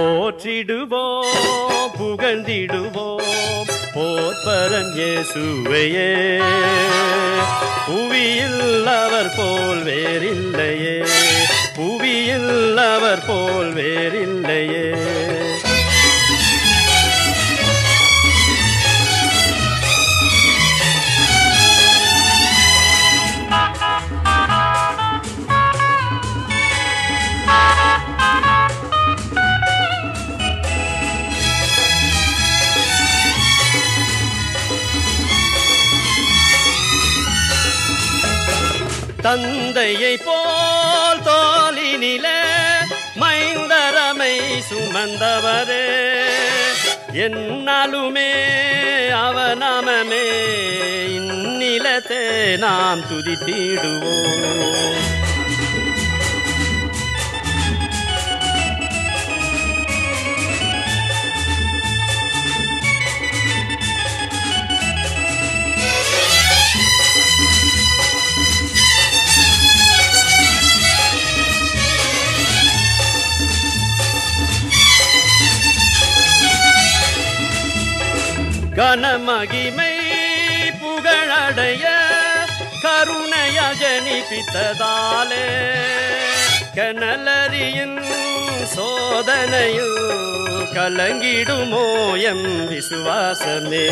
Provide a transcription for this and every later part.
போற்றிடுவோம் புகழ்ந்திடுவோம் போற்பரன் இயேசுவையே புவியில் அவர் போல் வேறில்லையே புவியில் அவர் போல் வேறில்லையே தந்தையை போல் தோலினிலே மைந்தரமை சுமந்தவரே என்னாலுமே அவனமமே இந்நிலத்தை நாம் துதித்திடுவோம் கனமகிமை புகழடைய கருணையா ஜனிப்பித்ததாலே கனலரியின் சோதனையில் கலங்கிடுமோ எம் விசுவாசமே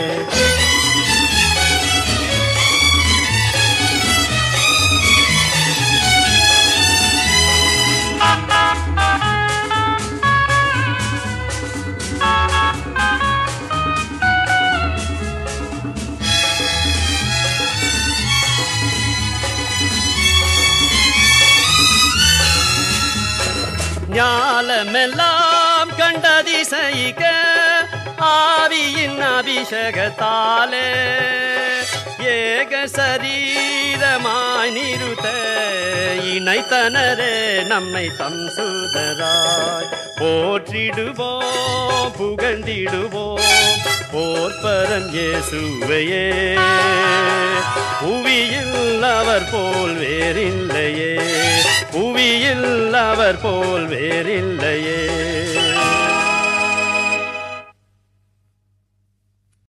ஞாலமெல்லாம் கண்டதிசைக ஆவியின் அபிஷேகத்தாலே ஏக சரீரமாய் நிறுத்த இணைத்தனரே நம்மை தம் சுதராய் போற்றிடுவோம் புகழ்ந்திடுவோம் போர்ப்பரன் இயேசுவையே புவியில் அவர் போல் வேறில்லையே புவியில் அவர் போல் வேறில்லையே